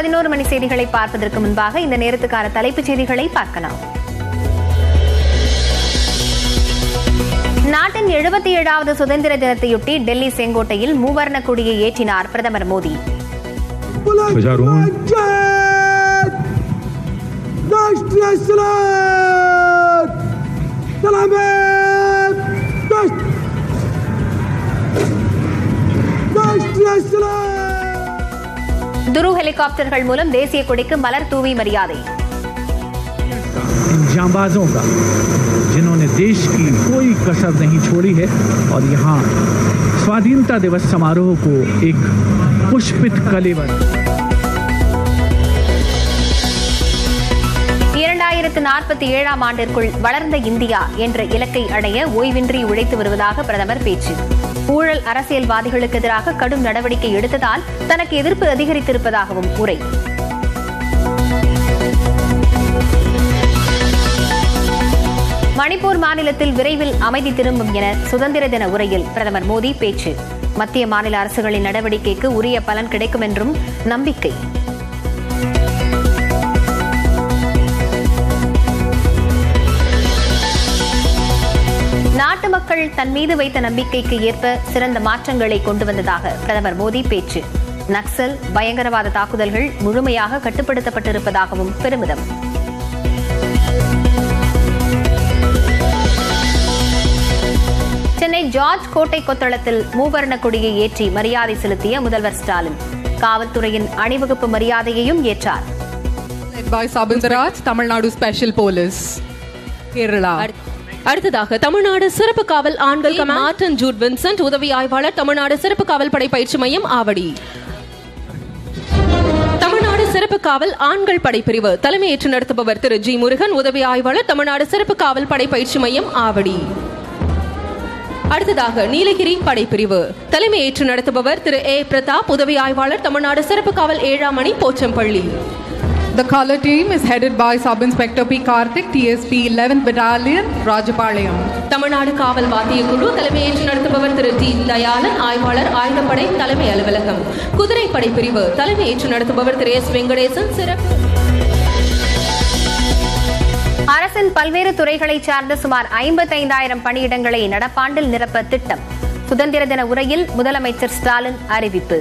பதினோரு மணி செய்திகளை பார்ப்பதற்கு முன்பாக இந்த நேரத்துக்கான தலைப்புச் செய்திகளை பார்க்கலாம் நாட்டின் எழுபத்தி ஏழாவது சுதந்திர தினத்தையொட்டி டெல்லி செங்கோட்டையில் மூவர்ண கொடியை ஏற்றினார் பிரதமர் மோடி ध्वजारोहण राष्ट्रीय सलाद सलामत राष्ट्रीय सलाद துரு ஹெலிகாப்டர்கள் மூலம் தேசிய கொடிக்கு மலர் தூவி மரியாதை इन जांबाजों का जिन्होंने देश की कोई कसर नहीं छोड़ी है और यहाँ स्वाधीनता दिवस समारोह को एक पुष्पित कलेवर இரண்டாயிரத்து நாற்பத்தி ஏழாம் ஆண்டிற்குள் வளர்ந்த இந்தியா என்ற இலக்கை அடைய ஓய்வின்றி உழைத்து வருவதாக பிரதமர் பேச்சு ஊழல் அரசியல்வாதிகளுக்கு எதிராக கடும் நடவடிக்கை எடுத்ததால் தனக்கு எதிர்ப்பு அதிகரித்திருப்பதாகவும் உரை மணிப்பூர் மாநிலத்தில் விரைவில் அமைதி திரும்பும் என சுதந்திர தின உரையில் பிரதமர் மோடி பேச்சு மத்திய மாநில அரசுகளின் நடவடிக்கைக்கு உரிய பலன் கிடைக்கும் என்றும் நம்பிக்கை நாட்டு மக்கள் தன் மீது வைத்த நம்பிக்கைக்கு ஏற்ப சிறந்த மாற்றங்களை கொண்டு வந்ததாக பிரதமர் மோடி பேச்சு நக்சல் பயங்கரவாத தாக்குதல்கள் முழுமையாக கட்டுப்படுத்தப்பட்டிருப்பதாகவும் பெருமிதம் சென்னை ஜார்ஜ் கோட்டை கொத்தளத்தில் மூவர்ண கொடியை ஏற்றி மரியாதை செலுத்திய முதல்வர் ஸ்டாலின் காவல்துறையின் அணிவகுப்பு மரியாதையையும் ஏற்றார் led by Sabindaraj, Tamil Nadu Special Police, Kerala. அடுத்ததாக தமிழ்நாடு சிறப்பு காவல் ஆண்கள் மார்டன் ஜூட் வின்சென்ட் உதவி ஆய்வாளர் தமிழ்நாடு சிறப்பு காவல் படை பயிற்சி மையம் ஆவடி தமிழ்நாடு சிறப்பு காவல் ஆண்கள் படைப்பிரிவு தலைமை ஏற்று நடத்துபவர் திரு ஜி முருகன் உதவி ஆய்வாளர் தமிழ்நாடு சிறப்பு காவல் படை பயிற்சி மையம் ஆவடி அடுத்ததாக நீலகிரி படைப்பிரிவு தலைமை ஏற்று நடத்துபவர் திரு ஏ பிரதாப் உதவி ஆய்வாளர் தமிழ்நாடு சிறப்பு காவல் ஏழாம் மணி Pochampalli The color team is headed by Sub Inspector P. Karthik, TSP 11th Battalion, Rajapalayam. Tamil Nadu காவல் வாத்திய குழு தலைமையேற்று நடத்துபவர் திரு டி தயாளன் ஆய்வாளர் ஆயுதப்படை தலைமை அலுவலகம் குதிரை படை பிரிவு தலைமையேற்று நடத்துபவர் திரு எஸ் வெங்கடேசன் சிறப்பு அரசின் பல்வேறு துறைகளைச் சார்ந்த சுமார் ஐம்பத்தைந்தாயிரம் பணியிடங்களை நடப்பாண்டில் நிரப்ப திட்டம் சுதந்திர தின உரையில் முதலமைச்சர் ஸ்டாலின் அறிவிப்பு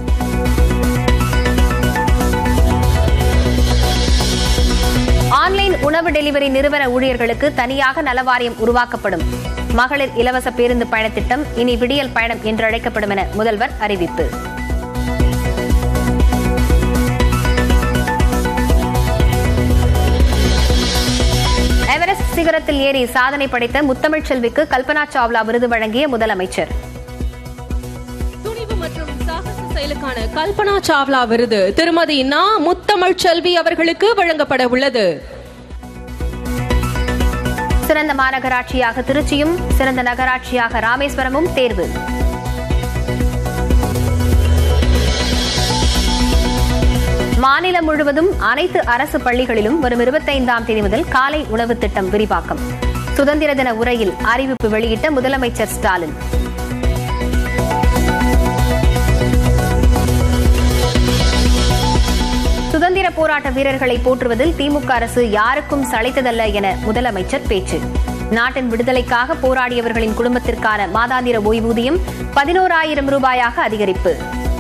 ஆன்லைன் உணவு டெலிவரி நிறுவன ஊழியர்களுக்கு தனியாக நலவாரியம் உருவாக்கப்படும் மகளிர் இலவச பேருந்து பயணத்திட்டம் இனி விடியல் பயணம் என்று அழைக்கப்படும் என முதல்வர் அறிவிப்பு எவரெஸ்ட் சிகரத்தில் ஏறி சாதனை படைத்த முத்தமிழ் செல்விக்கு கல்பனா சாவ்லா விருது வழங்கிய முதலமைச்சர் துணிவு மற்றும் சாகச செயலுக்கான கல்பனா சாவ்லா விருது திருமதி நா முத்தமிழ் செல்வி அவர்களுக்கு வழங்கப்பட உள்ளது சிறந்த மாநகராட்சியாக திருச்சியும் சிறந்த நகராட்சியாக ராமேஸ்வரமும் தேர்வு மாநிலம் முழுவதும் அனைத்து அரசு பள்ளிகளிலும் வரும் இருபத்தைந்தாம் தேதி முதல் காலை உணவு திட்டம் விரிவாக்கம் சுதந்திர தின உரையில் அறிவிப்பு வெளியிட்ட முதலமைச்சர் ஸ்டாலின் சுதந்திர போராட்ட வீரர்களை போற்றுவதில் திமுக அரசு யாருக்கும் சளைத்ததல்ல என முதலமைச்சர் பேச்சு நாட்டின் விடுதலைக்காக போராடியவர்களின் குடும்பத்திற்கான மாதாந்திர ஓய்வூதியம் பதினோராயிரம் ரூபாயாக அதிகரிப்பு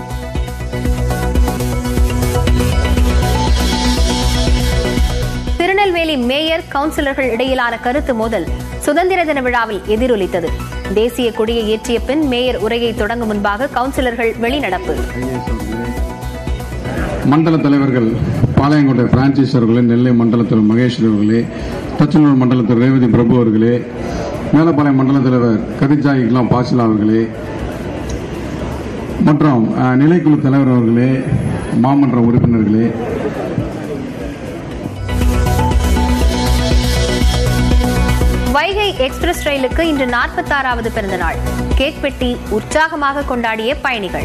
திருநெல்வேலி மேயர் கவுன்சிலர்கள் இடையிலான கருத்து மோதல் சுதந்திர தின விழாவில் எதிரொலித்தது தேசிய கொடியை ஏற்றிய பின் மேயர் உரையை தொடங்கும் முன்பாக கவுன்சிலர்கள் வெளிநடப்பு மண்டல தலைவர்கள் பாளையங்கோட்டை பிரான்சிஸ் அவர்களே நெல்லை மண்டலத்தில் மகேஸ்வரி அவர்களே தச்சனூர் மண்டலத்தில் ரேவதி பிரபு அவர்களே மேலப்பாளையம் மண்டல தலைவர் கதிஜா இக்லாம் பாசிலா அவர்களே மற்றும் அஹ், நிலைக்குழு தலைவர் அவர்களே மாமன்ற உறுப்பினர்களே வைகை எக்ஸ்பிரஸ் ரயிலுக்கு இன்று நாற்பத்தாறாவது பிறந்த நாள் கேக் வெட்டி உற்சாகமாக கொண்டாடிய பயணிகள்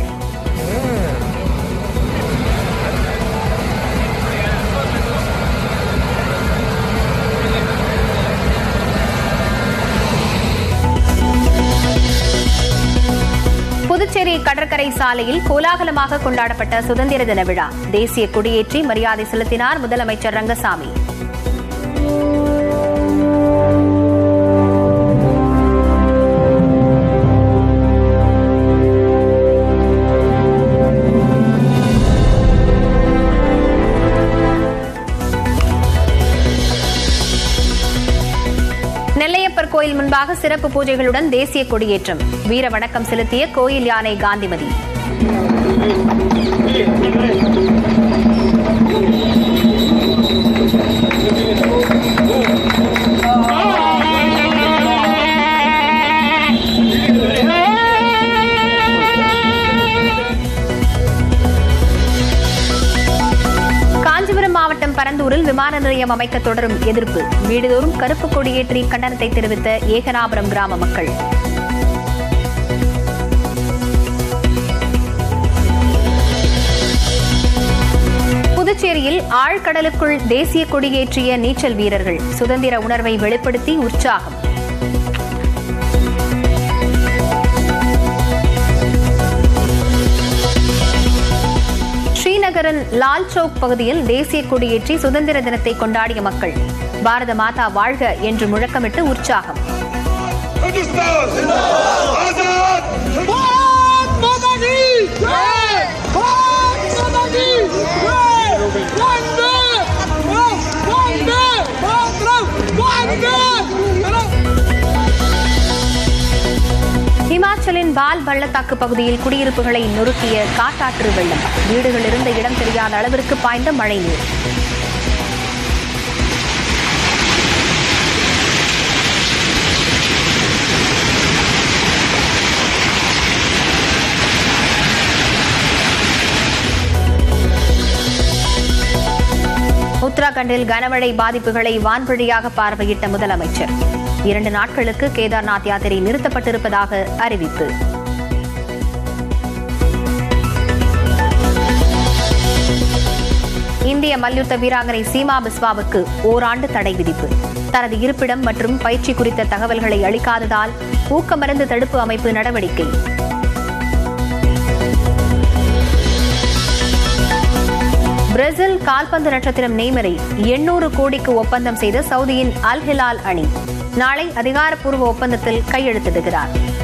புதுச்சேரி கடற்கரை சாலையில் கோலாகலமாக கொண்டாடப்பட்ட சுதந்திர தின விழா தேசிய கொடியேற்றி மரியாதை செலுத்தினார் முதலமைச்சர் ரங்கசாமி நெல்லையப்பர் கோயில் முன்பாக சிறப்பு பூஜைகளுடன் தேசிய கொடியேற்றம் வீர வணக்கம் செலுத்திய கோயில் யானை காந்திமதி காஞ்சிபுரம் மாவட்டம் பரந்தூரில் விமான நிலையம் அமைக்க தொடரும் எதிர்ப்பு வீடுதோறும் கருப்பு கொடியேற்றி கண்டனத்தை தெரிவித்த ஏகனாபுரம் கிராம மக்கள் புதுச்சேரியில் ஆழ்கடலுக்குள் தேசிய கொடியேற்றிய நீச்சல் வீரர்கள் சுதந்திர உணர்வை வெளிப்படுத்தி உற்சாகம் ஸ்ரீநகரின் லால் சௌக் பகுதியில் தேசிய கொடியேற்றி சுதந்திர தினத்தை கொண்டாடிய மக்கள் பாரத மாதா வாழ்க என்று முழக்கமிட்டு உற்சாகம் हिंदुस्तान आजाद भारत माता की जय भारत माता की जय वंदे वंदे मातरम वंदे ஹிமாச்சலின் பால் பள்ளத்தாக்கு பகுதியில் குடியிருப்புகளை நொறுக்கிய காட்டாற்று வெள்ளம் வீடுகள் இருந்த இடம் தெரியாத அளவிற்கு பாய்ந்த மழைநீர் உத்தராகண்டில் கனமழை பாதிப்புகளை வான்வழியாக பார்வையிட்ட முதலமைச்சர் இரண்டு நாட்களுக்கு கேதார்நாத் யாத்திரை நிறுத்தப்பட்டிருப்பதாக அறிவிப்பு இந்திய மல்யுத்த வீராங்கனை சீமா பிஸ்வாவுக்கு ஓராண்டு தடை விதிப்பு தனது இருப்பிடம் மற்றும் பயிற்சி குறித்த தகவல்களை அளிக்காததால் ஊக்கமருந்து தடுப்பு அமைப்பு நடவடிக்கை பிரேசில் கால்பந்து நட்சத்திரம் நெய்மரை எண்ணூறு கோடிக்கு ஒப்பந்தம் செய்த சவுதியின் அல் ஹிலால் அணி நாளை அதிகாரப்பூர்வ ஒப்பந்தத்தில் கையெழுத்திடுகிறார்